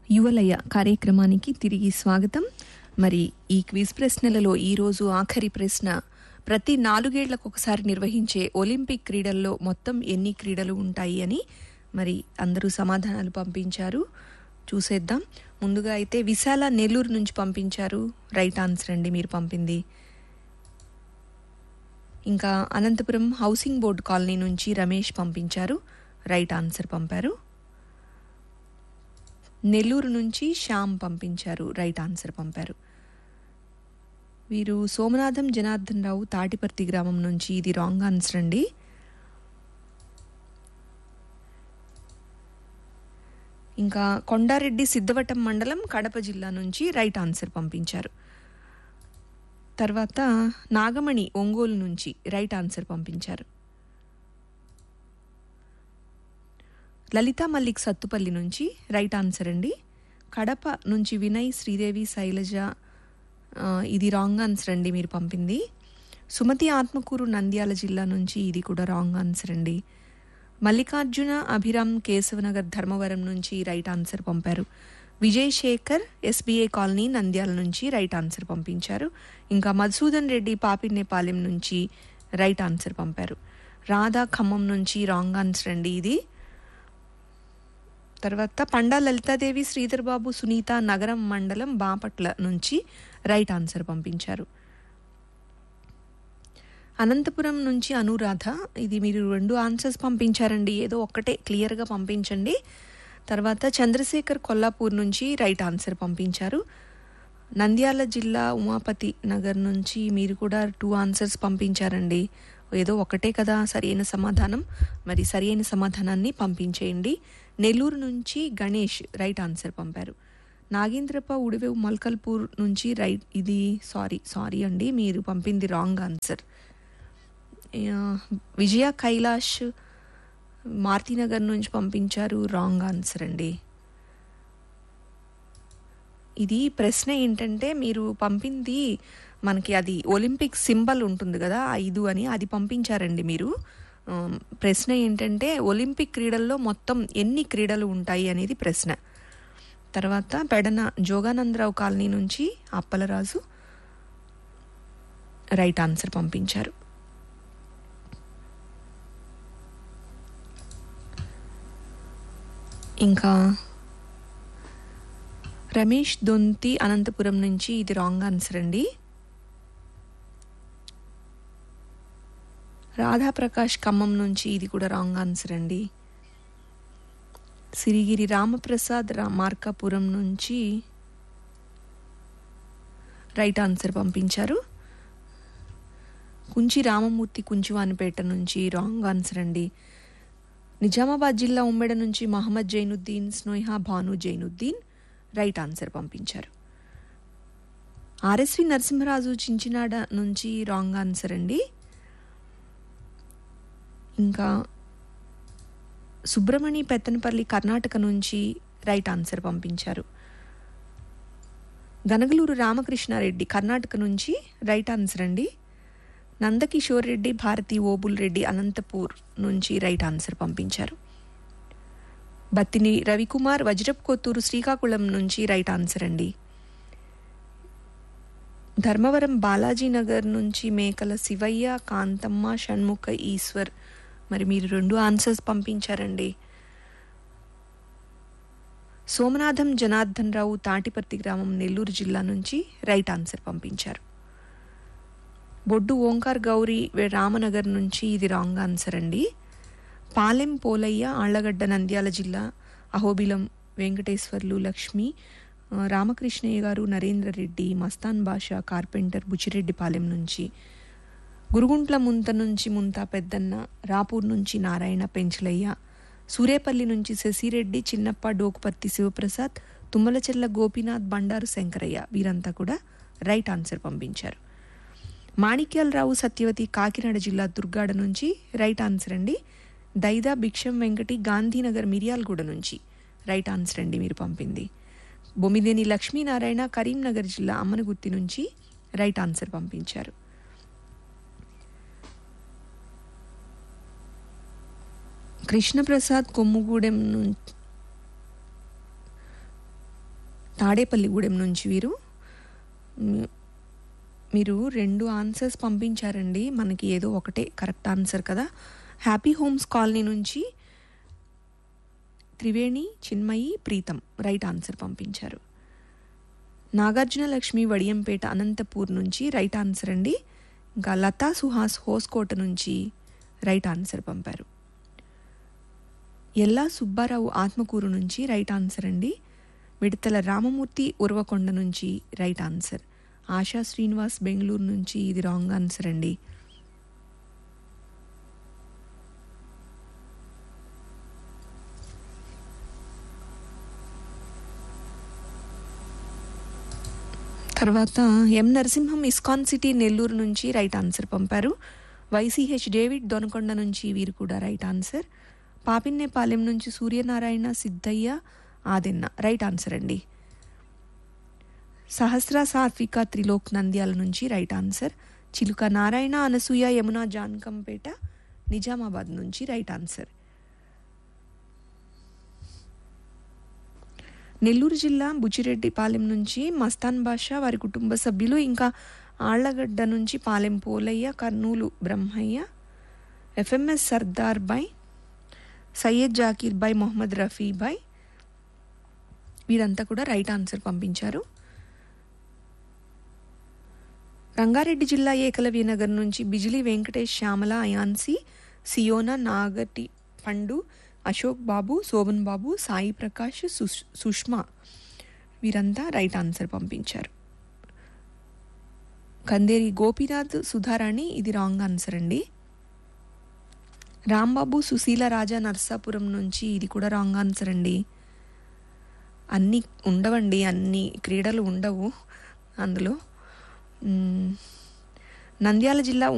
యువలయ కార్యక్రమానికి తిరిగి స్వాగతం మరి ఈ క్విజ్ ప్రశ్నలలో ఈరోజు ఆఖరి ప్రశ్న ప్రతి నాలుగేళ్లకు ఒకసారి నిర్వహించే ఒలింపిక్ క్రీడల్లో మొత్తం ఎన్ని క్రీడలు ఉంటాయి అని మరి అందరూ సమాధానాలు పంపించారు చూసేద్దాం ముందుగా అయితే విశాల నెల్లూరు నుంచి పంపించారు రైట్ ఆన్సర్ అండి మీరు పంపింది ఇంకా అనంతపురం హౌసింగ్ బోర్డు కాలనీ నుంచి రమేష్ పంపించారు రైట్ ఆన్సర్ పంపారు నెల్లూరు నుంచి శ్యామ్ పంపించారు రైట్ ఆన్సర్ పంపారు వీరు సోమనాథం జనార్దన్ రావు తాటిపర్తి గ్రామం నుంచి ఇది రాంగ్ ఆన్సర్ అండి ఇంకా కొండారెడ్డి సిద్ధవటం మండలం కడప జిల్లా నుంచి రైట్ ఆన్సర్ పంపించారు తర్వాత నాగమణి ఒంగోలు నుంచి రైట్ ఆన్సర్ పంపించారు లలిత మల్లిక్ సత్తుపల్లి నుంచి రైట్ ఆన్సర్ అండి కడప నుంచి వినయ్ శ్రీదేవి శైలజ ఆ, ఇది రాంగ్ ఆన్సర్ అండి మీరు పంపింది సుమతి ఆత్మకూరు నంద్యాల జిల్లా నుంచి ఇది కూడా రాంగ్ ఆన్సర్ అండి మల్లికార్జున అభిరామ్ కేశవనగర్ ధర్మవరం నుంచి రైట్ ఆన్సర్ పంపారు విజయ్ శేఖర్ ఎస్బీఐ కాలనీ నంద్యాల నుంచి రైట్ ఆన్సర్ పంపించారు ఇంకా మధుసూదన్ రెడ్డి పాపినేపాలెం నుంచి రైట్ ఆన్సర్ పంపారు రాధా ఖమ్మం నుంచి రాంగ్ ఆన్సర్ అండి ఇది తర్వాత పండా లలితాదేవి శ్రీధర్ బాబు సునీత నగరం మండలం బాపట్ల నుంచి రైట్ ఆన్సర్ పంపించారు అనంతపురం నుంచి అనురాధ ఇది మీరు రెండు ఆన్సర్స్ పంపించారండి ఏదో ఒక్కటే క్లియర్గా పంపించండి తర్వాత చంద్రశేఖర్ కొల్లాపూర్ నుంచి రైట్ ఆన్సర్ పంపించారు నంద్యాల జిల్లా ఉమాపతి నగర్ నుంచి మీరు కూడా టూ ఆన్సర్స్ పంపించారండి ఏదో ఒకటే కదా సరైన సమాధానం మరి సరైన సమాధానాన్ని పంపించేయండి నెల్లూరు నుంచి గణేష్ రైట్ ఆన్సర్ పంపారు నాగేంద్రప్ప ఉడివేవు మల్కల్పూర్ నుంచి రైట్ ఇది సారీ సారీ అండి మీరు పంపింది రాంగ్ ఆన్సర్ ఆ, విజయ కైలాష్ మారుతినగర్ నుంచి పంపించారు రాంగ్ ఆన్సర్ అండి ఇది ప్రశ్న ఏంటంటే మీరు పంపింది మనకి అది ఒలింపిక్ సింబల్ ఉంటుంది కదా ఐదు అని అది పంపించారండి మీరు ఆ, ప్రశ్న ఏంటంటే ఒలింపిక్ క్రీడల్లో మొత్తం ఎన్ని క్రీడలు ఉంటాయి అనేది ప్రశ్న తర్వాత పెడన జోగానందరావు కాలనీ నుంచి అప్పలరాజు రైట్ ఆన్సర్ పంపించారు ఇంకా రమేష్ దొంతి అనంతపురం నుంచి ఇది రాంగ్ ఆన్సర్ అండి రాధాప్రకాష్ ఖమ్మం నుంచి ఇది కూడా రాంగ్ ఆన్సర్ అండి సిరిగిరి రామప్రసాద్ రా మార్కాపురం నుంచి రైట్ ఆన్సర్ పంపించారు కుంచి రామమూర్తి కుంచివానిపేట నుంచి రాంగ్ ఆన్సర్ అండి నిజామాబాద్ జిల్లా ఉమ్మెడ నుంచి మహమ్మద్ జైనుద్దీన్ స్నోహా భాను జైనుద్దీన్ రైట్ ఆన్సర్ పంపించారు ఆర్ఎస్వి నరసింహరాజు చించినాడ నుంచి రాంగ్ ఆన్సర్ అండి ఇంకా సుబ్రమణి పెత్తనపల్లి కర్ణాటక నుంచి రైట్ ఆన్సర్ పంపించారు గనగలూరు రామకృష్ణారెడ్డి కర్ణాటక నుంచి రైట్ ఆన్సర్ అండి నందకిషోర్ రెడ్డి భారతి ఓబుల్ రెడ్డి అనంతపూర్ నుంచి రైట్ ఆన్సర్ పంపించారు బత్తిని రవికుమార్ వజ్రప్ కొత్తూరు శ్రీకాకుళం నుంచి రైట్ ఆన్సర్ అండి ధర్మవరం బాలాజీ నగర్ నుంచి మేకల శివయ్య కాంతమ్మ షణ్ముఖ ఈశ్వర్ మరి మీరు రెండు ఆన్సర్స్ పంపించారండి సోమనాథం జనార్దన్ రావు తాటిపర్తి గ్రామం నెల్లూరు జిల్లా నుంచి రైట్ ఆన్సర్ పంపించారు బొడ్డు ఓంకార్ గౌరీ వే- రామనగర్ నుంచి ఇది రాంగ్ ఆన్సర్ అండి పాలెం పోలయ్య ఆళ్లగడ్డ నంద్యాల జిల్లా అహోబిలం వెంకటేశ్వర్లు లక్ష్మి ఆ, రామకృష్ణయ్య గారు నరేంద్ర రెడ్డి మస్తాన్ బాషా కార్పెంటర్ బుచ్చిరెడ్డిపాలెం నుంచి గురుగుంట్ల ముంత నుంచి ముంతా పెద్దన్న రాపూర్ నుంచి నారాయణ పెంచలయ్య సూరేపల్లి నుంచి శశిరెడ్డి చిన్నప్ప డోకుపర్తి శివప్రసాద్ తుమ్మలచెల్ల గోపీనాథ్ బండారు శంకరయ్య వీరంతా కూడా రైట్ ఆన్సర్ పంపించారు మాణిక్యాలరావు సత్యవతి కాకినాడ జిల్లా దుర్గాడ నుంచి రైట్ ఆన్సర్ అండి దైదా భిక్షం వెంకటి గాంధీనగర్ మిర్యాలగూడ నుంచి రైట్ ఆన్సర్ అండి మీరు పంపింది బొమ్మిదేని లక్ష్మీనారాయణ కరీంనగర్ జిల్లా అమ్మనగుత్తి నుంచి రైట్ ఆన్సర్ పంపించారు కృష్ణప్రసాద్ కొమ్ముగూడెం నుంచి తాడేపల్లిగూడెం నుంచి వీరు మీ- మీరు రెండు ఆన్సర్స్ పంపించారండి మనకి ఏదో ఒకటే కరెక్ట్ ఆన్సర్ కదా హ్యాపీ హోమ్స్ కాలనీ నుంచి త్రివేణి చిన్మయి ప్రీతం రైట్ ఆన్సర్ పంపించారు నాగార్జున లక్ష్మి వడియంపేట అనంతపూర్ నుంచి రైట్ ఆన్సర్ అండి ఇంకా లతా సుహాస్ హోస్కోట నుంచి రైట్ ఆన్సర్ పంపారు ఎల్లా సుబ్బారావు ఆత్మకూరు నుంచి రైట్ ఆన్సర్ అండి మిడతల రామమూర్తి ఉరవకొండ నుంచి రైట్ ఆన్సర్ ఆశా శ్రీనివాస్ బెంగళూరు నుంచి ఇది రాంగ్ ఆన్సర్ అండి తర్వాత M Narasimham ISKCON city Nellore నుంచి రైట్ ఆన్సర్ పంపారు వైసీహెచ్ డేవిడ్ దొనకొండ నుంచి వీరు కూడా రైట్ ఆన్సర్ పాపిన్నేపాలెం నుంచి సూర్యనారాయణ సిద్ధయ్య ఆదిన్న రైట్ ఆన్సర్ అండి సహస్ర సాత్విక త్రిలోక్ నంద్యాల నుంచి రైట్ ఆన్సర్ చిలుక నారాయణ అనసూయ యమున జాన్కంపేట నిజామాబాద్ నుంచి రైట్ ఆన్సర్ నెల్లూరు జిల్లా బుచ్చిరెడ్డిపాలెం నుంచి మస్తాన్ బాషా వారి కుటుంబ సభ్యులు ఇంకా ఆళ్లగడ్డ నుంచి పాలెం పోలయ్య కర్నూలు బ్రహ్మయ్య ఎఫ్ఎంఎస్ సర్దార్ బాయ్ సయ్యద్ జాకీర్ బాయ్ మొహమ్మద్ రఫీ బాయ్ వీరంతా కూడా రైట్ ఆన్సర్ పంపించారు రంగారెడ్డి జిల్లా ఏకలవ్య నగర్ నుంచి బిజిలీ వెంకటేష్ శ్యామల అయాన్సి సియోనా నాగటి పండు అశోక్ బాబు శోభన్ బాబు సాయి ప్రకాష్ సుష్ సుష్మా వీరంతా రైట్ ఆన్సర్ పంపించారు కందేరి గోపీనాథ్ సుధారాణి ఇది రాంగ్ ఆన్సర్ అండి రాంబాబు సుశీల రాజా నర్సాపురం నుంచి ఇది కూడా రాంగ్ ఆన్సర్ అండి అన్నీ ఉండవండి అన్ని క్రీడలు ఉండవు అందులో మ్మ్. నంద్యాల జిల్లా